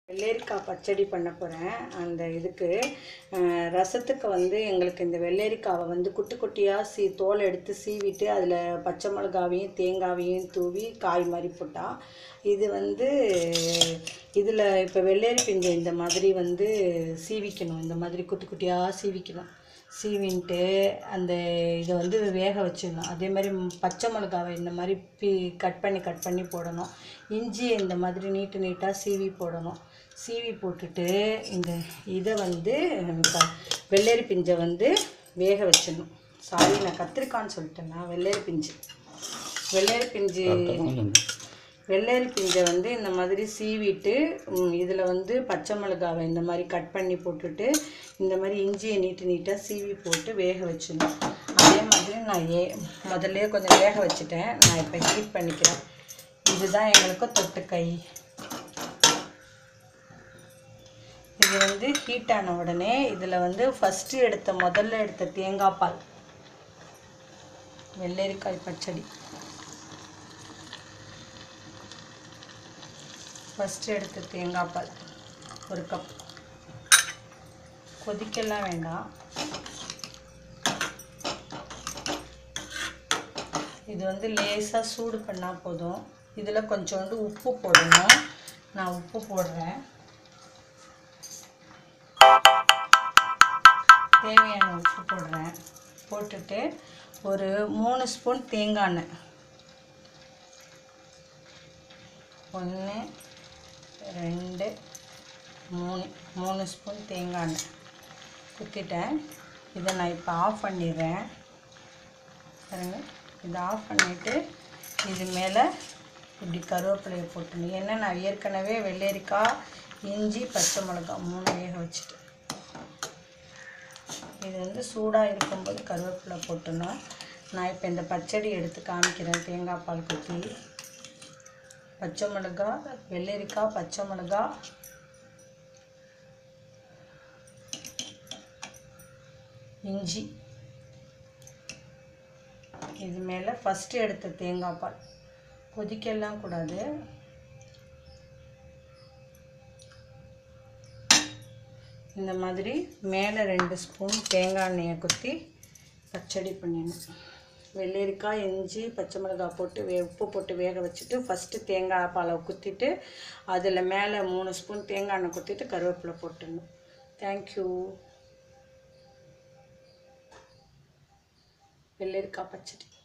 வெள்ளரிக்காய் பச்சடி பண்ண போகிறேன் அந்த இதுக்கு அஹ், ரசத்துக்கு வந்து எங்களுக்கு இந்த வெள்ளரிக்காவை வந்து குட்டி குட்டியாக சீ தோல் எடுத்து சீவிட்டு அதில் பச்சை மிளகாவையும் தேங்காவையும் தூவி காய் மாதிரி போட்டால் இது வந்து இதில் இப்போ வெள்ளரி பிஞ்சை இந்த மாதிரி வந்து சீவிக்கணும் இந்த மாதிரி குட்டி குட்டியாக சீவிக்கணும் சீவின்ட்டு அந்த இதை வந்து வேக வச்சிடணும் அதே மாதிரி ம், பச்சை மிளகாவை இந்த மாதிரி பி கட் பண்ணி கட் பண்ணி போடணும் இஞ்சி இந்த மாதிரி நீட்டு நீட்டாக சீவி போடணும் சீவி போட்டுட்டு இந்த இதை வந்து க- வெள்ளரி பிஞ்சை வந்து வேக வச்சிடணும் சாரி நான் கத்திரிக்கான்னு சொல்லிட்டேன்னா வெள்ளரி பிஞ்சு வெள்ளரி பிஞ்சு வெள்ளரி பிஞ்சை வந்து இந்த மாதிரி சீவிட்டு இதில் வந்து பச்சை மிளகாவை இந்த மாதிரி கட் பண்ணி போட்டுட்டு இந்த மாதிரி இஞ்சியை நீட்டு நீட்டாக சீவி போட்டு வேக வச்சிடணும் அதே மாதிரி நான் ஏ முதல்ல கொஞ்சம் வேக வச்சுட்டேன் நான் இப்போ ஹீட் பண்ணிக்கிறேன் இதுதான் எங்களுக்கு தொட்டுக்கை இது வந்து ஹீட் ஆன உடனே இதில் வந்து ஃபஸ்ட்டு எடுத்த முதல்ல எடுத்த தேங்காய் பால் வெள்ளரிக்காய் பச்சடி ஃபஸ்ட்டு எடுத்த தேங்காய் பால் ஒரு கப் கொதிக்கலாம் வேண்டாம் இது வந்து லேசாக சூடு பண்ணால் போதும் இதில் கொஞ்சோண்டு உப்பு போடணும் நான் உப்பு போடுறேன் தேவையான உப்பு போடுறேன் போட்டுட்டு ஒரு மூணு ஸ்பூன் தேங்காய் எண்ணெய் ஒன்று ரெண்டு மூணு மூணு ஸ்பூன் தேங்காய் எண்ணெய் குத்திட்டேன் இதை நான் இப்போ ஆஃப் பண்ணிடுறேன் பாருங்க இதை ஆஃப் பண்ணிவிட்டு இது மேலே இப்படி கருவேப்பிலையை போட்டுணும் ஏன்னா நான் ஏற்கனவே வெள்ளரிக்காய் இஞ்சி பச்சை மிளகாய் மூணு வேக வச்சுட்டு இது வந்து சூடாக இருக்கும்போது கருவேப்பிலை போட்டுணும் நான் இப்போ இந்த பச்சடி எடுத்து காமிக்கிறேன் தேங்காய் பால் குத்தி பச்சை மிளகா வெள்ளரிக்காய் பச்சை மிளகா இஞ்சி இது மேலே ஃபஸ்ட்டு எடுத்த தேங்காய் பால் கொதிக்கலாம் கூடாது இந்த மாதிரி மேலே ரெண்டு ஸ்பூன் தேங்காய் எண்ணெயை குத்தி பச்சடி பண்ணிடணும் வெள்ளரிக்காய் இஞ்சி பச்சை மிளகாய் போட்டு வே உப்பு போட்டு வேக வச்சுட்டு ஃபஸ்ட்டு தேங்காய் பாலை குத்திட்டு அதில் மேலே மூணு ஸ்பூன் தேங்காய் எண்ணெய் குத்திட்டு கருவேப்பிலை போட்டுடணும் தேங்க்யூ வெள்ளரிக்காய் பச்சடி